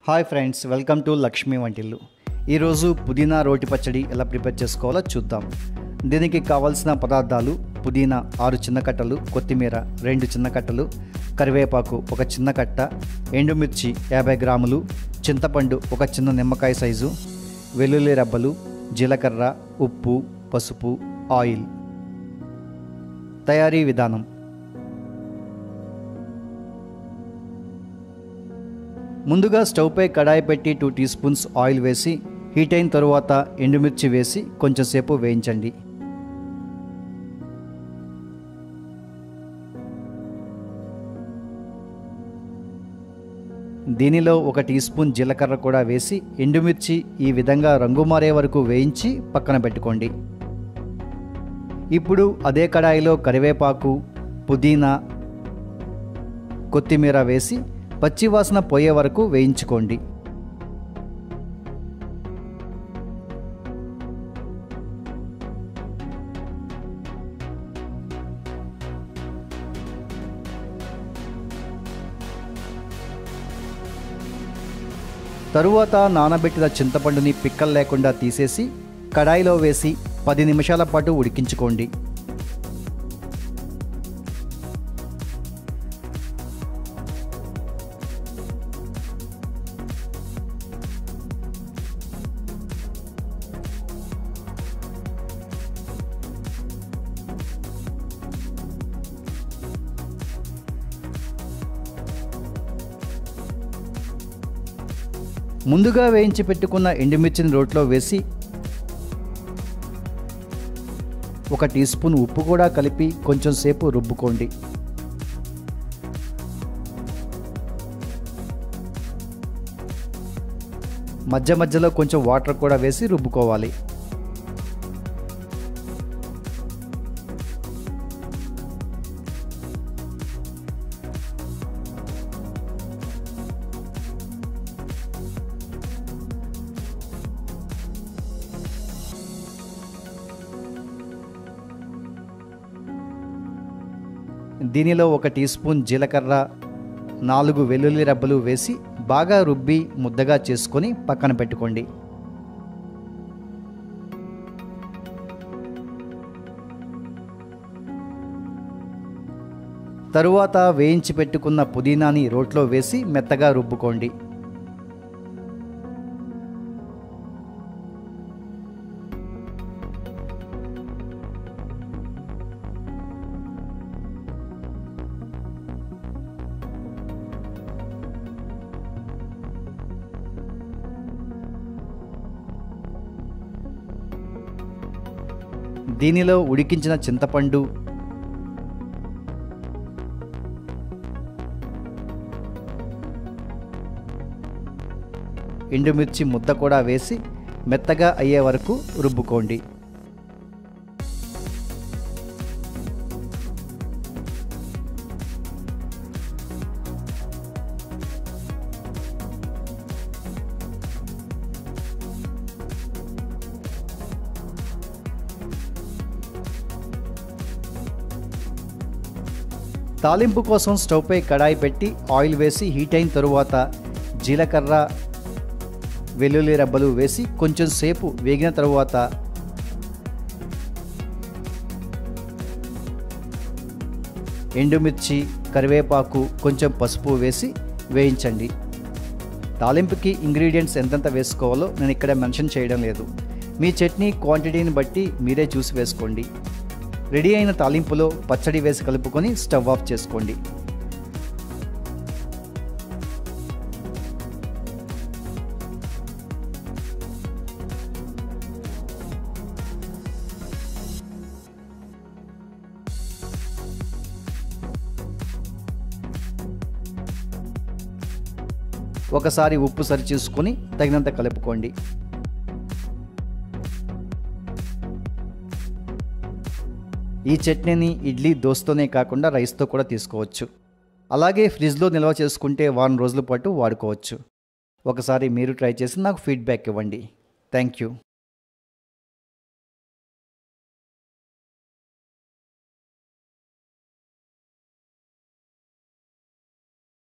hi friends welcome to Lakshmi వంటిల్లు ఈరోజు పుదీనా రోటి పచ్చడి ఎలా ప్రిపేర్ చేసుకోవాలో చూద్దాం దీనికి కావాల్సిన పదార్థాలు పుదీనా ఆరు చిన్న కట్టలు కొత్తిమీర రెండు చిన్న కట్టలు కరివేపాకు ఒక చిన్న కట్ట ఎండుమిర్చి యాభై గ్రాములు చింతపండు ఒక చిన్న నిమ్మకాయ సైజు వెల్లుల్లి రెబ్బలు జీలకర్ర ఉప్పు పసుపు ఆయిల్ తయారీ విధానం ముందుగా స్టవ్పై కడాయి పెట్టి టూ టీ స్పూన్స్ ఆయిల్ వేసి హీట్ అయిన తరువాత ఎండుమిర్చి వేసి కొంచెం సేపు వేయించండి దీనిలో ఒక టీ స్పూన్ జీలకర్ర కూడా వేసి ఎండుమిర్చి ఈ విధంగా రంగు మారే వరకు వేయించి పక్కన పెట్టుకోండి ఇప్పుడు అదే కడాయిలో కరివేపాకు పుదీనా కొత్తిమీర వేసి పచ్చివాసన పోయే వరకు వేయించుకోండి తరువాత నానబెట్టిన చింతపండుని పిక్కలు లేకుండా తీసేసి కడాయిలో వేసి పది నిమిషాల పాటు ఉడికించుకోండి ముందుగా వేయించి పెట్టుకున్న ఎండుమిర్చిని రోట్లో వేసి ఒక టీ స్పూన్ ఉప్పు కూడా కలిపి కొంచెం సేపు రుబ్బుకోండి మధ్య మధ్యలో కొంచెం వాటర్ కూడా వేసి రుబ్బుకోవాలి దీనిలో ఒక టీ స్పూన్ జీలకర్ర నాలుగు వెల్లుల్లి రెబ్బలు వేసి బాగా రుబ్బి ముద్దగా చేసుకొని పక్కన పెట్టుకోండి తరువాత వేయించి పెట్టుకున్న పుదీనాని రోట్లో వేసి మెత్తగా రుబ్బుకోండి దీనిలో ఉడికించిన చింతపండు ఎండుమిర్చి ముద్ద కూడా వేసి మెత్తగా అయ్యే వరకు రుబ్బుకోండి తాలింపు కోసం స్టవ్పై కడాయి పెట్టి ఆయిల్ వేసి హీట్ అయిన తరువాత జీలకర్ర వెల్లుల్లి రెబ్బలు వేసి కొంచెం సేపు వేగిన తరువాత ఎండుమిర్చి కరివేపాకు కొంచెం పసుపు వేసి వేయించండి తాలింపుకి ఇంగ్రీడియంట్స్ ఎంతెంత వేసుకోవాలో నేను ఇక్కడ మెన్షన్ చేయడం లేదు మీ చట్నీ క్వాంటిటీని బట్టి మీరే చూసి వేసుకోండి రెడీ అయిన తాలింపులో పచ్చడి వేసి కలుపుకొని స్టవ్ ఆఫ్ చేసుకోండి ఒకసారి ఉప్పు సరి చూసుకొని తగినంత కలుపుకోండి ఈ చట్నీని ఇడ్లీ దోస్తోనే కాకుండా రైస్తో కూడా తీసుకోవచ్చు అలాగే ఫ్రిడ్జ్లో నిల్వ చేసుకుంటే వారం రోజుల పాటు వాడుకోవచ్చు ఒకసారి మీరు ట్రై చేసి నాకు ఫీడ్బ్యాక్ ఇవ్వండి థ్యాంక్ యూ